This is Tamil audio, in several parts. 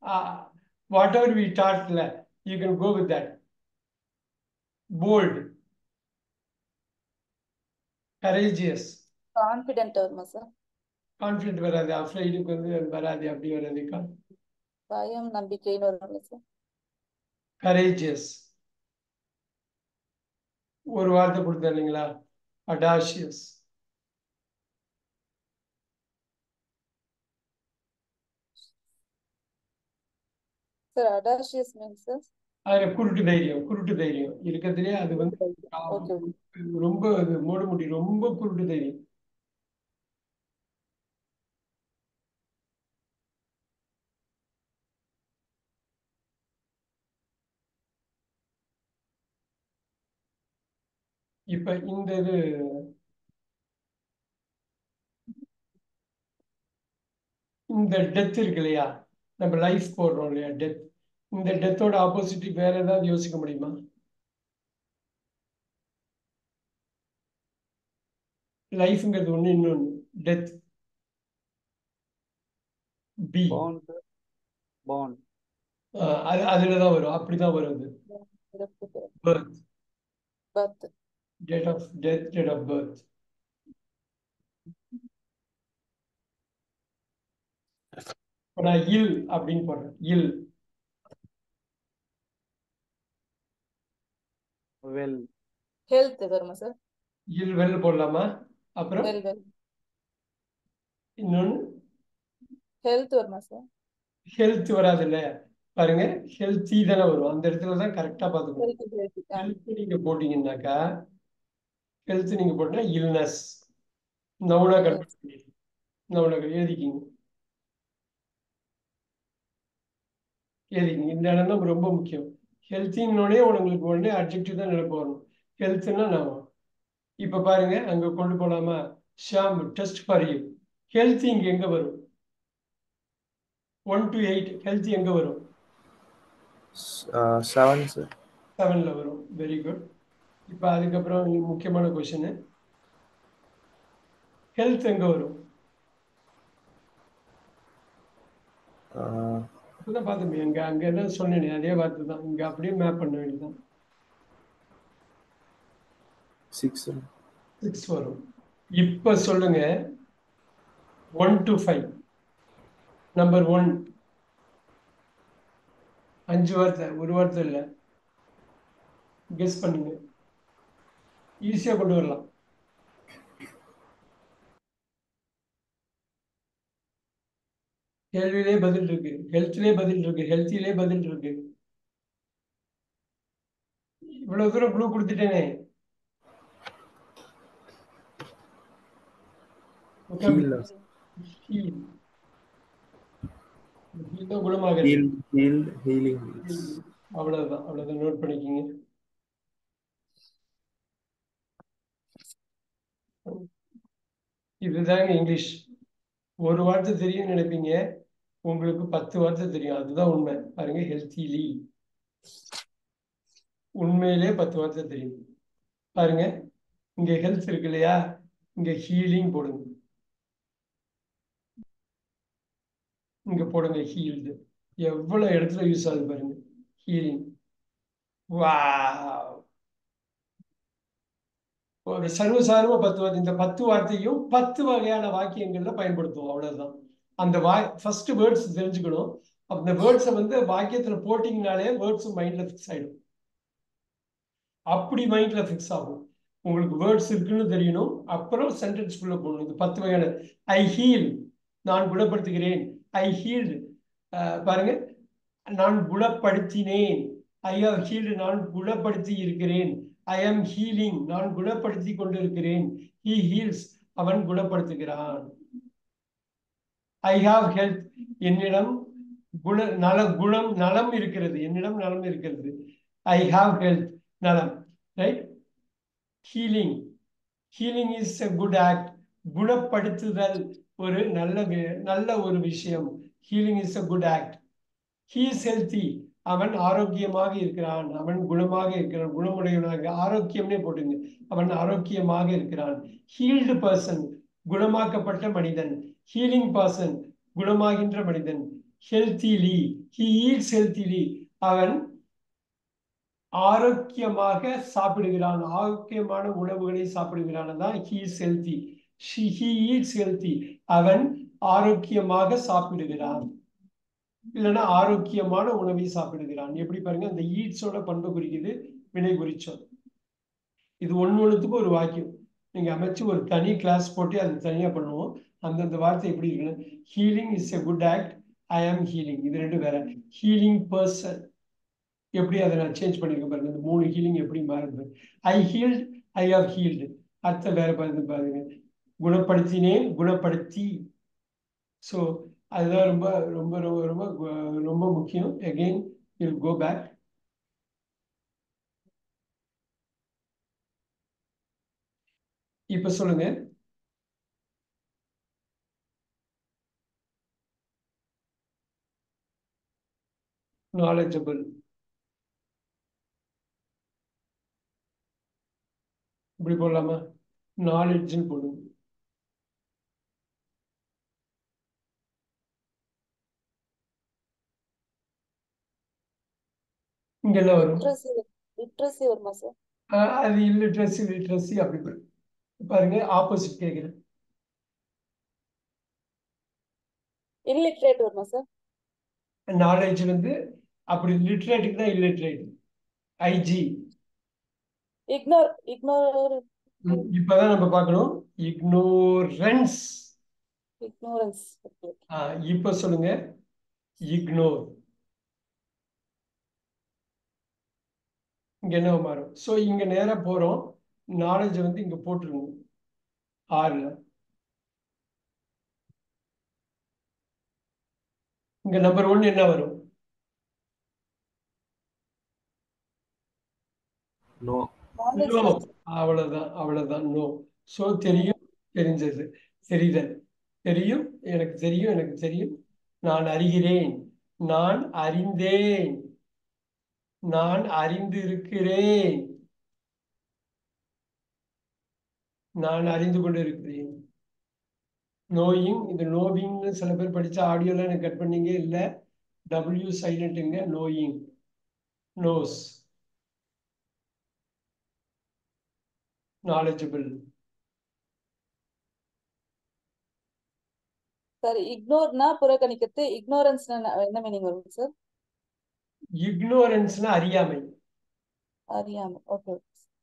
வாட் எவர் வி டாட்ல you can go with that bold courageous confident வருமா சார் கான்ஃபிடென்ட் வராது அஃப்ரைடுக்கு வந்து வராது அப்படி வராதுக்கா பயம் நம்பிக்கைன்னு வரும்ல சார் கரேஜியஸ் ஒரு வார்த்தை கொடுத்தேன் இல்லைங்களா audacious sir audacious means sir அதுல குருட்டு தைரியம் குருட்டு தைரியம் இருக்கிறதுலே அது வந்து ஓகே ஓகே ரொம்ப அது மூட முடி ரொம்ப குருட்டு தைரியம் இப்ப இந்த இது இந்த டெத் இருக்கு இல்லையா நம்ம லைஃப் போடுறோம் இல்லையா டெத் இந்த டெத்தோட ஆப்போசிட் வேற ஏதாவது யோசிக்க முடியுமா லைஃப்ங்கிறது ஒண்ணு இன்னொன்னு death be born sir born அது அதுல தான் வரும் அப்படிதான் வரும் அது இறப்பு birth birth date of death date of birth நான் இல் அப்படின்னு போடுறேன் இல் well ஹெல்த் வருமா சார் இல் வெல் போடலாமா அப்புறம் வெல் வெல் இன்னொன்னு ஹெல்த் வருமா சார் ஹெல்த் வராது இல்ல பாருங்க ஹெல்த்தி தானே வரும் அந்த இடத்துல தான் கரெக்டா பார்த்துக்கணும் ஹெல்த் ஹெல்த் ஹெல்த் நீங்க போட்டீங்கன்னாக்கா ஹெல்த் நீங்க போட்டீங்கன்னா இல்னஸ் நவுனா கட் நவுனா எழுதிக்கிங்க எழுதிக்கிங்க இந்த இடம் தான் ரொம்ப முக்கியம் ஹெல்த்தின்னொடனே உங்களுக்கு உடனே அப்ஜெக்டிவ் தான் நினைப்பு வரணும் ஹெல்த்னா நான் இப்ப பாருங்க அங்க கொண்டு போலாமா ஷாம் டெஸ்ட் ஃபார் யூ ஹெல்த் இங்க எங்க வரும் ஒன் டு எயிட் ஹெல்த் எங்க வரும் uh, seven sir செவன்ல வரும் வெரி குட் இப்போ அதுக்கப்புறம் இங்க முக்கியமான கொஷின் ஹெல்த் எங்க வரும் uh, இப்பதான் பார்த்தோமே அங்க அங்க என்ன சொன்னேனே அதே வார்த்தை தான் இங்க அப்படியே மேப் பண்ண வேண்டியதுதான் six sir சிக்ஸ் வரும் இப்ப சொல்லுங்க one to five number one அஞ்சு வார்த்தை ஒரு வார்த்தை இல்லை கெஸ் பண்ணுங்க ஈஸியா கொண்டு வரலாம் கேள்வியிலே பதில் இருக்கு ஹெல்த்லயே பதில் இருக்கு ஹெல்த்திலே பதில் இருக்கு இவ்வளவு தூரம் க்ளூ கொடுத்துட்டேனே heal Heal. Heal தான் குணமாகிறது heal healed healing heals அவ்வளவுதான் அவ்வளவுதான் நோட் பண்ணிக்கிங்க இதுதாங்க இங்கிலீஷ் ஒரு வார்த்தை தெரியும் நினைப்பீங்க உங்களுக்கு பத்து வார்த்தை தெரியும் அதுதான் உண்மை பாருங்க ஹெல்த்திலி உண்மையிலே பத்து வார்த்தை தெரியும் பாருங்க இங்க ஹெல்த் இருக்கு இல்லையா இங்க ஹீலிங் போடுங்க இங்க போடுங்க ஹீல்டு எவ்வளவு இடத்துல யூஸ் ஆகுது பாருங்க ஹீலிங் வாவ் ஒரு சர்வசாதாரணமா பத்து வார்த்தை இந்த பத்து வார்த்தையும் பத்து வகையான வாக்கியங்கள்ல பயன்படுத்துவோம் அவ்வளவுதான் அந்த வா ஃபர்ஸ்ட் வேர்ட்ஸ் தெரிஞ்சுக்கணும் அந்த வேர்ட்ஸை வந்து வாக்கியத்துல போட்டிங்கனாலே வேர்ட்ஸ் மைண்ட்ல ஃபிக்ஸ் ஆயிடும் அப்படி மைண்ட்ல ஃபிக்ஸ் ஆகும் உங்களுக்கு வேர்ட்ஸ் இருக்குன்னு தெரியணும் அப்புறம் சென்டென்ஸ் குள்ள போகணும் இது பத்து வகையான ஐ ஹீல் நான் குணப்படுத்துகிறேன் ஐ ஹீல்டு பாருங்க நான் குணப்படுத்தினேன் ஐ ஹவ் ஹீல்டு நான் குணப்படுத்தி இருக்கிறேன் ஐ ஆம் ஹீலிங் நான் குணப்படுத்தி கொண்டிருக்கிறேன் ஹீ ஹீல்ஸ் அவன் குணப்படுத்துகிறான் ஐ ஹாவ் ஹெல்த் என்னிடம் குண நல குணம் நலம் இருக்கிறது என்னிடம் நலம் இருக்கிறது ஐ ஹாவ் ஹெல்த் நலம் right healing healing is a good act குணப்படுத்துதல் ஒரு நல்ல வி- நல்ல ஒரு விஷயம் healing is a good act he is healthy அவன் ஆரோக்கியமாக இருக்கிறான் அவன் குணமாக இருக்கிறான் குணமுடையவனாக ஆரோக்கியம்னே போட்டுங்க அவன் ஆரோக்கியமாக இருக்கிறான் ஹீல்டு பர்சன் குணமாக்கப்பட்ட மனிதன் ஹீலிங் பர்சன் குணமாகின்ற மனிதன் ஹெல்த்திலி ஹி ஈட்ஸ் ஹெல்த்திலி அவன் ஆரோக்கியமாக சாப்பிடுகிறான் ஆரோக்கியமான உணவுகளை சாப்பிடுகிறான் தான் he is healthy he eats healthy அவன் ஆரோக்கியமாக சாப்பிடுகிறான் இல்லைன்னா ஆரோக்கியமான உணவை சாப்பிடுகிறான் எப்படி பாருங்க அந்த ஈட்ஸோட பண்பு குறிக்குது வினை குறிச்சோம் இது ஒன்று ஒன்றுத்துக்கும் ஒரு வாக்கியம் நீங்க அமைச்சு ஒரு தனி கிளாஸ் போட்டு அது தனியா பண்ணுவோம் அந்தந்த வார்த்தை எப்படி இருக்குன்னு healing is a good act I am healing இது ரெண்டு வேற ஹீலிங் பர்சன் எப்படி அதை நான் சேஞ்ச் பண்ணிருக்கேன் பாருங்க இந்த மூணு ஹீலிங் எப்படி மாறுது I healed I have healed அர்த்தம் வேற பாருங்க பாருங்க குணப்படுத்தினேன் குணப்படுத்தி ஸோ அதுதான் ரொம்ப ரொம்ப ரொம்ப ரொம்ப கு- ரொம்ப முக்கியம் அகெயின் வில் கோ பேக் இப்ப சொல்லுங்க knowledgeable இப்படி போடலாமா நாலேஜ்னு போடுங்க இங்க என்ன வரும் லிட்ரஸி லிட்ரஸி வருமா சார் ஆஹ் அது இல்லிட்ரஸி லிட்ரஸி அப்படி வரும். பாருங்க ஆப்போசிட் கேட்குறேன் இல்லிட்ரேட் வருமா சார் நாலேஜ் வந்து அப்படி லிட்ரேட்டுக்கு தான் இல்லிட்ரேட் ஐஜி இக்னோர் இக்னோர் இப்பதான் நம்ம பார்க்கணும் இக்னோரன்ஸ் இக்னோரன்ஸ் ஓகே இப்ப சொல்லுங்க இக்னோர் இங்க என்ன மாறும் ஸோ இங்க நேரா போறோம் நாலேஜ் வந்து இங்க போட்டுருங்க ஆறுல இங்க நம்பர் ஒன் என்ன வரும் No. நாலேஜ் நோ அவ்வளவுதான் அவ்வளவுதான் நோ ஸோ தெரியும் தெரிஞ்சது தெரிதல் தெரியும் எனக்கு தெரியும் எனக்கு தெரியும் நான் அறிகிறேன் நான் அறிந்தேன் நான் அறிந்து இருக்கிறேன் நான் அறிந்து கொண்டு இருக்கிறேன் நோயிங் இந்த நோவிங்னு சில பேர் படிச்ச ஆடியோல எனக்கு கட் பண்ணீங்க இல்ல டபிள்யூ சைலண்ட்டுங்க நோயிங் நோஸ் knowledgeable சார் இக்னோர்னா புறக்கணிக்கிறது இக்னோரன்ஸ்னா என்ன மீனிங் வரும் சார் ignoranceனா அறியாமை அறியாம ஓகே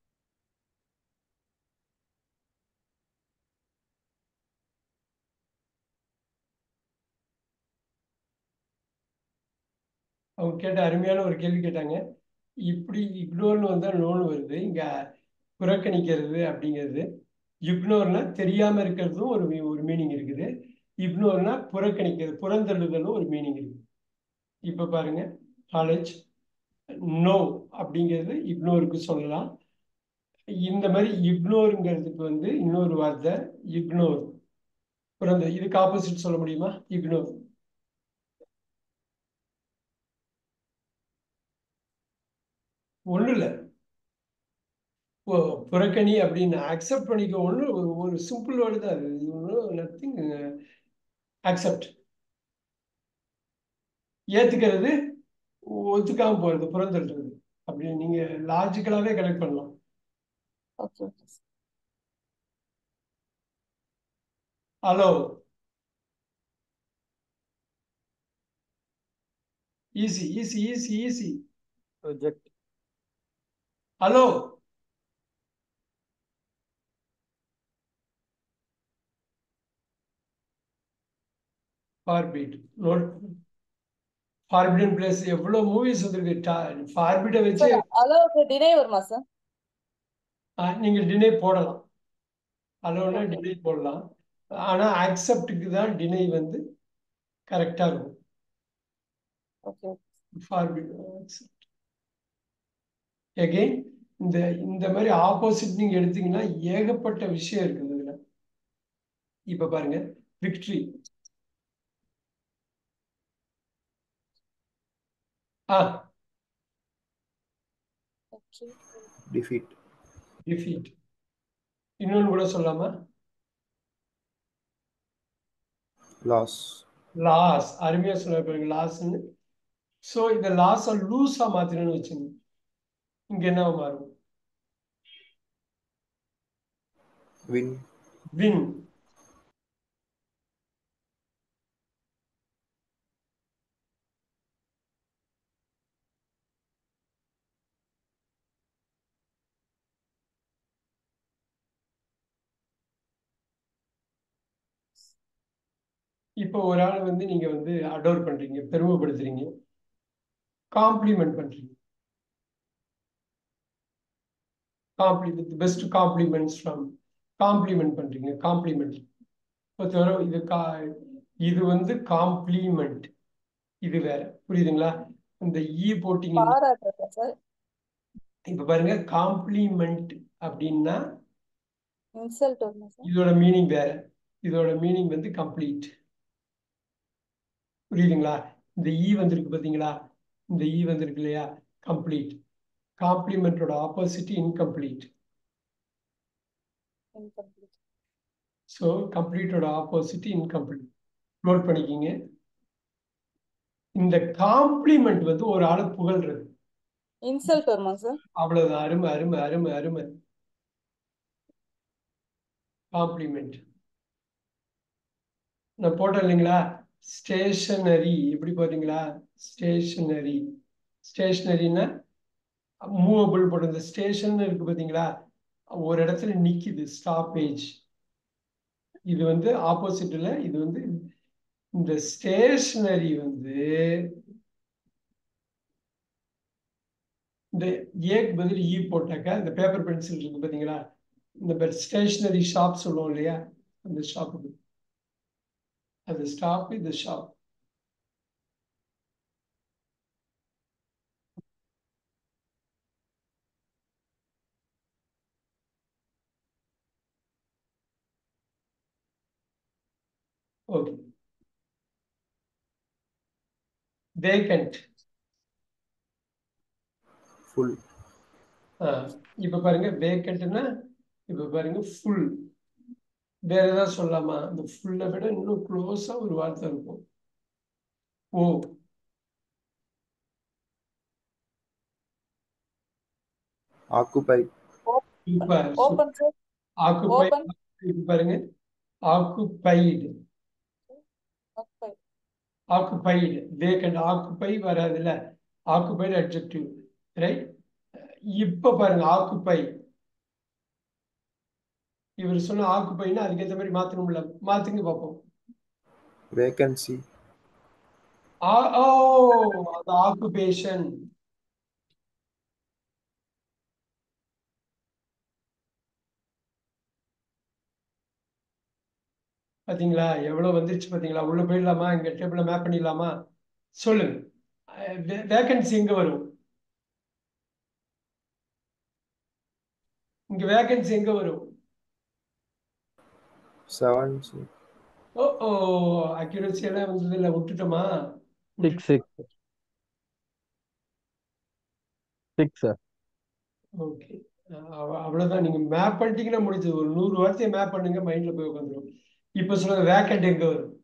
அவங்க கேட்ட அருமையான ஒரு கேள்வி கேட்டாங்க இப்படி இக்னோர்னு வந்தா நோன்னு வருது இங்க புறக்கணிக்கிறது அப்படிங்கிறது இக்னோர்னா தெரியாம இருக்கிறதும் ஒரு மீ- ஒரு மீனிங் இருக்குது இக்னோர்னா புறக்கணிக்கிறது புறந்தள்ளுதலும் ஒரு மீனிங் இருக்குது இப்ப பாருங்க நாலேஜ் நோ அப்படிங்கிறது இக்னோருக்கு சொல்லலாம் இந்த மாதிரி இக்னோருங்கிறதுக்கு வந்து இன்னொரு வார்த்தை இக்னோர் புறந்த இதுக்கு ஆப்போசிட் சொல்ல முடியுமா இக்னோர் ஒண்ணும் இல்லை புறக்கணி அப்படின்னு அக்செப்ட் பண்ணிக்க ஒன்று ஒரு ஒரு சிம்பிள் வேர்டு தான் அது இது ஒன்றும் நத்திங் அக்செப்ட் ஏத்துக்கிறது ஒத்துக்காம போறது புறந்தள்ளுறது அப்படி நீங்க லாஜிக்கலாவே கனெக்ட் பண்ணலாம் okay okay hello easy easy easy easy Project. Hello forbid note forbidden place எவ்வளவு மூவிஸ் வந்திருக்கு ஃபார்பிட்டை வச்சு சார் அளவுக்கு டினை வருமா சார் ஆ, நீங்க டினை போடலாம் அலோனா Okay. டினை போடலாம் ஆனா அக்செப்டுக்கு தான் டினை வந்து கரெக்டா இருக்கும் ஓகே ஃபார்பிட் எகெயின் இந்த இந்த மாதிரி ஆப்போசிட் நீங்க எடுத்தீங்கன்னா ஏகப்பட்ட விஷயம் இருக்குது இதுல இப்ப பாருங்க விக்ட்ரி ஆ ஓகே Defeat. டிஃபீட் இன்னொன்னு கூட சொல்லலாமா Loss. லாஸ் அருமையா சொல்ல பாருங்க லாஸ்ன்னு ஸோ இந்த லாஸை லூஸா மாத்திரன்னு வச்சுங்க இங்க என்ன மாறும் win வின் இப்போ ஒரு ஆளை வந்து நீங்க வந்து அடோர் பண்றீங்க பெருமைப்படுத்துறீங்க காம்ப்ளிமெண்ட் பண்றீங்க காம்ப்ளி with best compliments from compliment பண்றீங்க காம்ப்ளிமெண்ட் பொறுத்தவரை இது கா இது வந்து காம்ப்ளிமெண்ட் இது வேற புரியுதுங்களா இந்த ஈ போட்டீங்கன்னா பாராட்டுறதா சார் இப்ப பாருங்க காம்ப்ளிமெண்ட் அப்படின்னா இன்சல்ட் வருமா சார் இதோட மீனிங் வேற இதோட மீனிங் வந்து கம்ப்ளீட் புரியுதுங்களா இந்த ஈ வந்திருக்கு பாத்தீங்களா இந்த ஈ வந்திருக்கு இல்லையா கம்ப்ளீட் காம்ப்ளிமெண்டோட ஆப்போசிட் இன்கம்ப்ளீட் இன்கம்ப்ளீட் ஸோ கம்ப்ளீட்டோட ஆப்போசிட் இன்கம்ப்ளீட் நோட் பண்ணிக்கிங்க இந்த காம்ப்ளிமெண்ட் வந்து ஒரு ஆளை புகழ்றது இன்சல்ட் வருமா சார் அவ்வளவுதான் அருமை அருமை அருமை அருமை காம்ப்ளிமெண்ட் நான் போட்டேன் இல்லைங்களா ஸ்டேஷனரி எப்படி போட்டீங்களா ஸ்டேஷனரி ஸ்டேஷனரின்னா மூவபிள் போட்டு இந்த ஸ்டேஷன் இருக்கு பார்த்தீங்களா ஒரு இடத்துல நிக்குது ஸ்டாப்பேஜ் இது வந்து ஆப்போசிட்ல இது வந்து இந்த ஸ்டேஷனரி வந்து இந்த ஏக்கு பதில் ஈ போட்டாக்கா இந்த பேப்பர் பென்சில் இருக்கு பார்த்தீங்களா இந்த ஸ்டேஷனரி ஷாப் சொல்லுவோம் இல்லையா அந்த ஷாப்புக்கு அது ஸ்டாப் இது ஷாப் ஓகே வேகண்ட் full இப்ப பாருங்க வேக்கண்ட்னா இப்ப பாருங்க ஃபுல் வேற ஏதாவது சொல்லலாமா இந்த ஃபுல்லை விட இன்னும் க்ளோஸா ஒரு வார்த்தை இருக்கும் ஓ occupied super open sir occupy open இப்ப பாருங்க ஆக்குப்பைடு ஆக்குப்பைடு வேக்கண்ட் ஆக்குப்பை வராதுல்ல ஆக்குப்பைடு அட்ஜெக்டிவ் ரைட் இப்ப பாருங்க ஆக்குப்பை இவர் சொன்ன ஆக்குப்பைன்னா அதுக்கேற்ற மாதிரி மாத்தணும்ல மாத்துங்க பார்ப்போம் vacancy ஆ- ஓ அந்த ஆக்குபேஷன் பாத்தீங்களா எவ்வளவு வந்துருச்சு பாத்தீங்களா உள்ள போயிடலாமா இங்க டேபிள மேப் பண்ணிடலாமா சொல்லுங்க வேகன்சி எங்க வரும் இங்க வேகன்சி எங்க வரும் seven ஓ ஓ அக்யூரசி எல்லாம் வந்தது இல்ல விட்டுட்டோமா six six six sir okay அவ்வளவுதான் நீங்க மேப் பண்ணிட்டீங்கன்னா முடிஞ்சது ஒரு நூறு வார்த்தையை மேப் பண்ணுங்க மைண்ட்ல போய் உட்காந்துரும் இப்ப சொல்லுங்க வேக்கண்ட் எங்க வரும்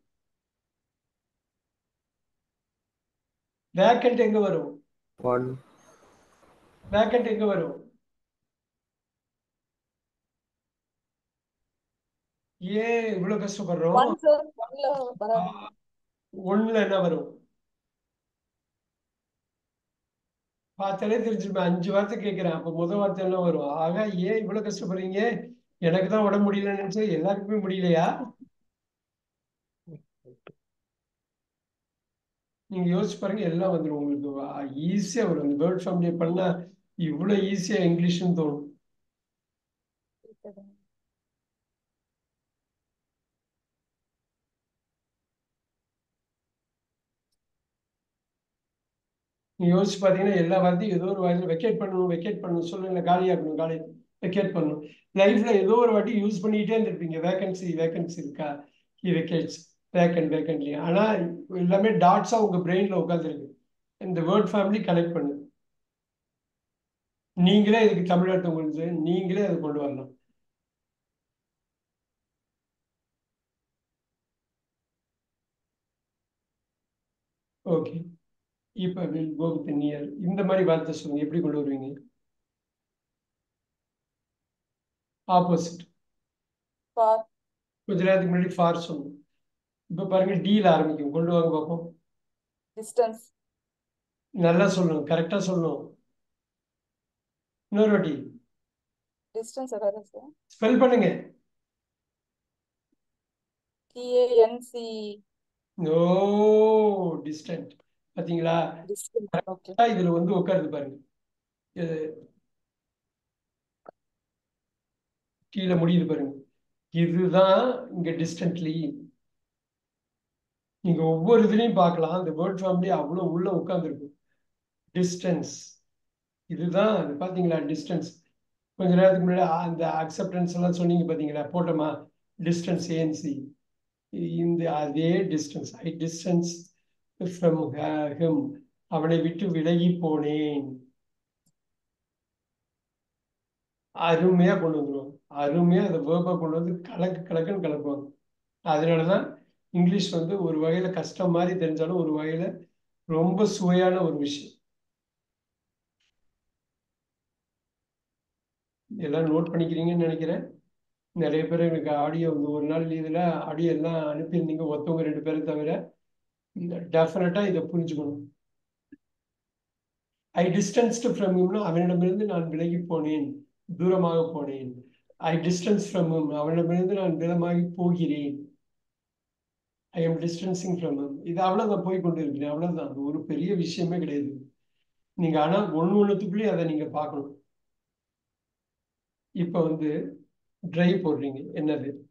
வேக்கண்ட் எங்க வரும் one வேக்கண்ட் எங்க வரும் ஏன் இவ்வளவு கஷ்டப்படுறோம் ஒன் சார் ஒன்ல வராது ஒண்ணுல என்ன வரும் பார்த்தாலே தெரிஞ்சிருப்பேன் அஞ்சு வார்த்தை கேட்கிறேன் அப்ப முதல் வார்த்தை என்ன வரும் ஆக ஏன் இவ்வளவு கஷ்டப்படுறீங்க எனக்கு தான் உடம்பு முடியலன்னு நினைச்சா எல்லாருக்குமே முடியலையா நீங்க யோசிச்சு பாருங்க எல்லாம் வந்துடும் உங்களுக்கு ஈஸியா வரும் இந்த வேர்ட் ஃபேமிலி பண்ணா இவ்வளவு ஈஸியா இங்கிலீஷ்னு தோணும் நீங்க யோசிச்சு பாத்தீங்கன்னா எல்லா வார்த்தையும் ஏதோ ஒரு வார்த்தையில வெக்கேட் பண்ணணும் வெக்கேட் பண்ணணும் சொல்லுங்க காலியாக்கணும் காலி வெக்கேட் பண்ணணும் லைஃப்ல ஏதோ ஒரு வாட்டி யூஸ் பண்ணிக்கிட்டே இருந்திருப்பீங்க வேகன்சி வேகன்சி இருக்கா ஹி வெக்கேட்ஸ் வேக்கன்ட் வேக்கன்ட்லி ஆனா எல்லாமே டாட்ஸா உங்க பிரெயின்ல உட்காந்துருக்கு இந்த வேர்ட் ஃபேமிலி கனெக்ட் பண்ணு நீங்களே இதுக்கு தமிழ் அர்த்தம் கொடுத்து நீங்களே அதை கொண்டு வரலாம் ஓகே இப்போ வில் கோ வித் நியர் இந்த மாதிரி வார்த்தை சொல்லுங்க எப்படி கொண்டு வருவீங்க ஆப்போசிட் ஃபார் கொஞ்ச நேரத்துக்கு முன்னாடி ஃபார் சொன்னோம் இப்போ பாருங்க டீல ஆரம்பிக்கும் கொண்டு வாங்க பார்ப்போம் டிஸ்டன்ஸ் நல்லா சொல்லணும் கரெக்டாக சொல்லணும் இன்னொரு வாட்டி டிஸ்டன்ஸ் எதாவது சார் ஸ்பெல் பண்ணுங்க டிஏஎன்சி நோ டிஸ்டன்ட் பாத்தீங்களா டிஸ்டன்ஸ் ஓகே கரெக்டா இதுல வந்து உட்காருது பாருங்க இது கீழே முடியுது பாருங்க இதுதான் இங்க டிஸ்டன்ட்லி நீங்க ஒவ்வொரு இதுலயும் பார்க்கலாம் அந்த வேர்ட் ஃபேமிலி அவ்வளவு உள்ள உட்கார்ந்துருக்கும் டிஸ்டன்ஸ் இதுதான் அது பாத்தீங்களா டிஸ்டன்ஸ் கொஞ்ச நேரத்துக்கு முன்னாடி அந்த அக்செப்டன்ஸ் எல்லாம் சொன்னீங்க பாத்தீங்களா போட்டோமா டிஸ்டன்ஸ் ஏஎன்சி இந்த அதே distance I distance from him அவனை விட்டு விலகி போனேன் அருமையா கொண்டு வந்துருவாங்க அருமையா அந்த வேர்பை கொண்டு வந்து கலக்கு கலக்குன்னு கலக்குவாங்க அதனாலதான் இங்கிலீஷ் வந்து ஒரு வகையில கஷ்டம் மாதிரி தெரிஞ்சாலும் ஒரு வகையில ரொம்ப சுவையான ஒரு விஷயம் எல்லாம் நோட் பண்ணிக்கிறீங்கன்னு நினைக்கிறேன் நிறைய பேர் எனக்கு ஆடியோ வந்து ஒரு நாள் இதில் ஆடியோ எல்லாம் அனுப்பியிருந்தீங்க ஒருத்தவங்க ரெண்டு பேரை தவிர டெஃபினட்டா இதை புரிஞ்சுக்கணும் ஐ டிஸ்டன்ஸ்டு ஃப்ரம் ஹிம்னா அவனிடமிருந்து நான் விலகி போனேன் தூரமாக போனேன் ஐ டிஸ்டன்ஸ் ஃப்ரம் ஹிம் அவனிடமிருந்து நான் தூரமாகி போகிறேன் I am distancing from him இது அவ்வளோதான் போய் கொண்டு இருக்கிறேன் அவ்வளோதான் அது ஒரு பெரிய விஷயமே கிடையாது நீங்க ஆனா ஒன்று ஒன்றுத்துக்குள்ளேயும் அதை நீங்க பார்க்கணும் இப்போ வந்து ட்ரை போடுறீங்க என்னது